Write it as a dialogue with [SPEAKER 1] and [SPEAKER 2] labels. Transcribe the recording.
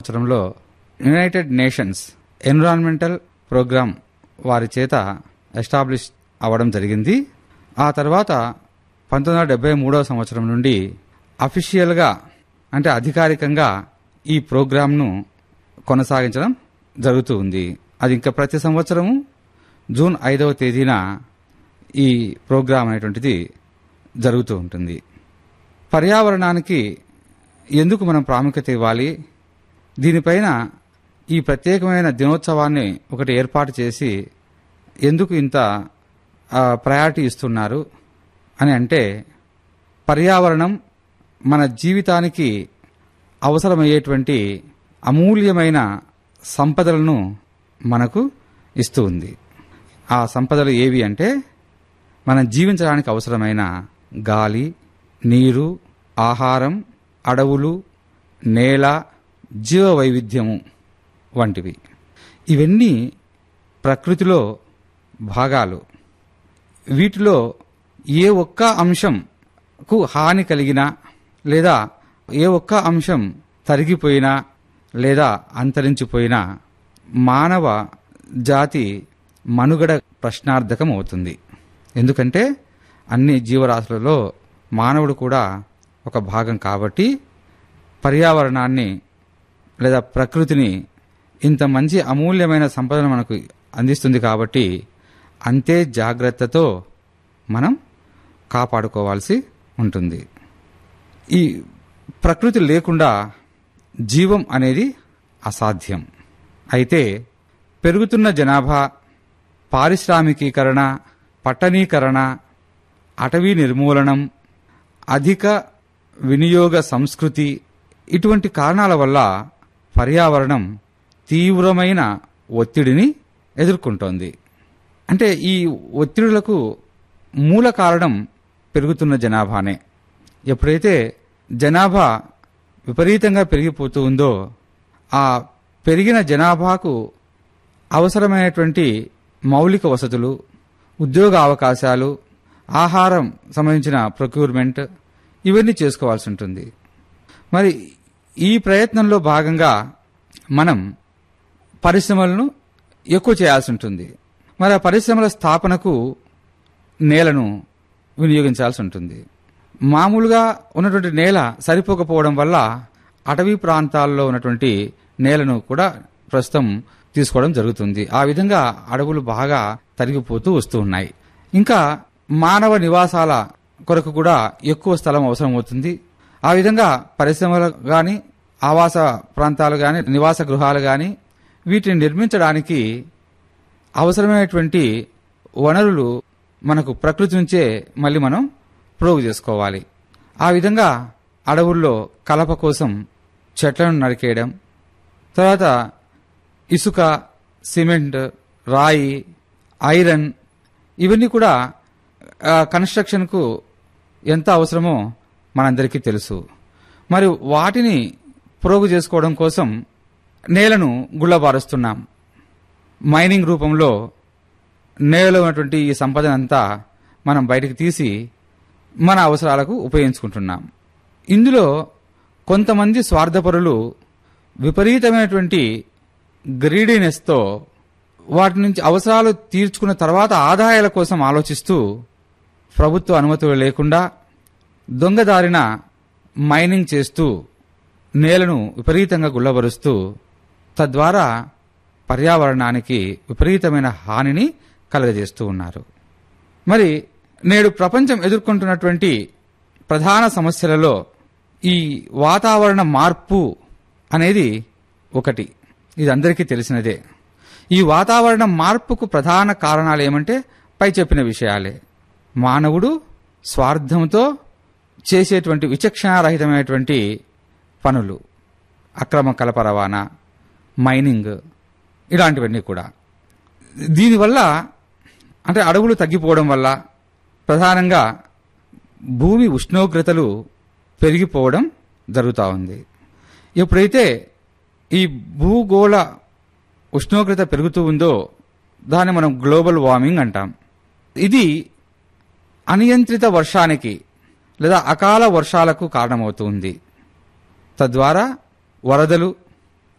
[SPEAKER 1] సంవత్సరంలో United nations environmental programme వారి చేత ఎస్టాబ్లిష్ అవ్వడం జరిగింది ఆ తర్వాత పంతొమ్మిది వందల డెబ్బై మూడవ సంవత్సరం నుండి అఫీషియల్గా అంటే అధికారికంగా ఈ ప్రోగ్రాంను కొనసాగించడం జరుగుతూ ఉంది అది ఇంకా ప్రతి సంవత్సరము జూన్ ఐదవ తేదీన ఈ ప్రోగ్రాం అనేటువంటిది జరుగుతూ ఉంటుంది పర్యావరణానికి ఎందుకు మనం ప్రాముఖ్యత ఇవ్వాలి దీనిపైన ఈ ప్రత్యేకమైన దినోత్సవాన్ని ఒకటి ఏర్పాటు చేసి ఎందుకు ఇంత ప్రయారిటీ ఇస్తున్నారు అని అంటే పర్యావరణం మన జీవితానికి అవసరమయ్యేటువంటి అమూల్యమైన సంపదలను మనకు ఇస్తూ ఉంది ఆ సంపదలు ఏవి అంటే మనం జీవించడానికి అవసరమైన గాలి నీరు ఆహారం అడవులు నేల జీవ వైవిధ్యము వంటివి ఇవన్నీ ప్రకృతిలో భాగాలు వీటిలో ఏ ఒక్క అంశంకు హాని కలిగినా లేదా ఏ ఒక్క అంశం తరిగిపోయినా లేదా అంతరించిపోయినా మానవ జాతి మనుగడ ప్రశ్నార్థకం అవుతుంది ఎందుకంటే అన్ని జీవరాశులలో మానవుడు కూడా ఒక భాగం కాబట్టి పర్యావరణాన్ని లేదా ప్రకృతిని ఇంత మంచి అమూల్యమైన సంపదను మనకు అందిస్తుంది కాబట్టి అంతే జాగ్రత్తతో మనం కాపాడుకోవాల్సి ఉంటుంది ఈ ప్రకృతి లేకుండా జీవం అనేది అసాధ్యం అయితే పెరుగుతున్న జనాభా పారిశ్రామికీకరణ పట్టణీకరణ అటవీ నిర్మూలనం అధిక వినియోగ సంస్కృతి ఇటువంటి కారణాల వల్ల పర్యావరణం తీవ్రమైన ఒత్తిడిని ఎదుర్కొంటోంది అంటే ఈ ఒత్తిడులకు మూల కారణం పెరుగుతున్న జనాభానే ఎప్పుడైతే జనాభా విపరీతంగా పెరిగిపోతూ ఉందో ఆ పెరిగిన జనాభాకు అవసరమైనటువంటి మౌలిక వసతులు ఉద్యోగ అవకాశాలు ఆహారం సంబంధించిన ప్రొక్యూర్మెంట్ ఇవన్నీ చేసుకోవాల్సి ఉంటుంది మరి ఈ ప్రయత్నంలో భాగంగా మనం పరిశ్రమలను ఎక్కువ చేయాల్సి ఉంటుంది మరి ఆ పరిశ్రమల స్థాపనకు నేలను వినియోగించాల్సి ఉంటుంది మామూలుగా ఉన్నటువంటి నేల సరిపోకపోవడం వల్ల అటవీ ప్రాంతాల్లో ఉన్నటువంటి నేలను కూడా ప్రస్తుతం తీసుకోవడం జరుగుతుంది ఆ విధంగా అడవులు బాగా తరిగిపోతూ వస్తూ ఉన్నాయి ఇంకా మానవ నివాసాల కొరకు కూడా ఎక్కువ స్థలం అవసరం అవుతుంది ఆ విధంగా పరిశ్రమలు గాని ఆవాస ప్రాంతాలు గాని నివాస గృహాలు గాని వీటిని నిర్మించడానికి అవసరమైనటువంటి వనరులు మనకు ప్రకృతి నుంచే మళ్ళీ మనం ప్రోగు చేసుకోవాలి ఆ విధంగా అడవుల్లో కలప కోసం చెట్లను నరికేయడం తర్వాత ఇసుక సిమెంట్ రాయి ఐరన్ ఇవన్నీ కూడా ఆ, కన్స్ట్రక్షన్కు ఎంత అవసరమో మనందరికీ తెలుసు మరి వాటిని ప్రోగు చేసుకోవడం కోసం నేలను గుళ్ళబారుస్తున్నాం మైనింగ్ రూపంలో నేలలో ఉన్నటువంటి ఈ సంపదనంతా మనం బయటకు తీసి మన అవసరాలకు ఉపయోగించుకుంటున్నాం ఇందులో కొంతమంది స్వార్థపరులు విపరీతమైనటువంటి గ్రీడీనెస్తో వాటి నుంచి అవసరాలు తీర్చుకున్న తర్వాత ఆదాయాల కోసం ఆలోచిస్తూ ప్రభుత్వ అనుమతులు లేకుండా దొంగదారిన మైనింగ్ చేస్తూ నేలను విపరీతంగా గుల్లబరుస్తూ తద్వారా పర్యావరణానికి విపరీతమైన హానిని కలుగజేస్తూ ఉన్నారు మరి నేడు ప్రపంచం ఎదుర్కొంటున్నటువంటి ప్రధాన సమస్యలలో ఈ వాతావరణ మార్పు అనేది ఒకటి ఇది అందరికీ తెలిసినదే ఈ వాతావరణ మార్పుకు ప్రధాన కారణాలు ఏమంటే పై చెప్పిన విషయాలే మానవుడు స్వార్థంతో చేసేటువంటి విచక్షణారహితమైనటువంటి పనులు అక్రమ కలప రవాణా మైనింగ్ ఇలాంటివన్నీ కూడా దీనివల్ల అంటే అడవులు తగ్గిపోవడం వల్ల ప్రధానంగా భూమి ఉష్ణోగ్రతలు పెరిగిపోవడం జరుగుతూ ఉంది ఎప్పుడైతే ఈ భూగోళ ఉష్ణోగ్రత పెరుగుతూ ఉందో దాన్ని మనం గ్లోబల్ వార్మింగ్ అంటాం ఇది అనియంత్రిత వర్షానికి లేదా అకాల వర్షాలకు కారణమవుతుంది తద్వారా వరదలు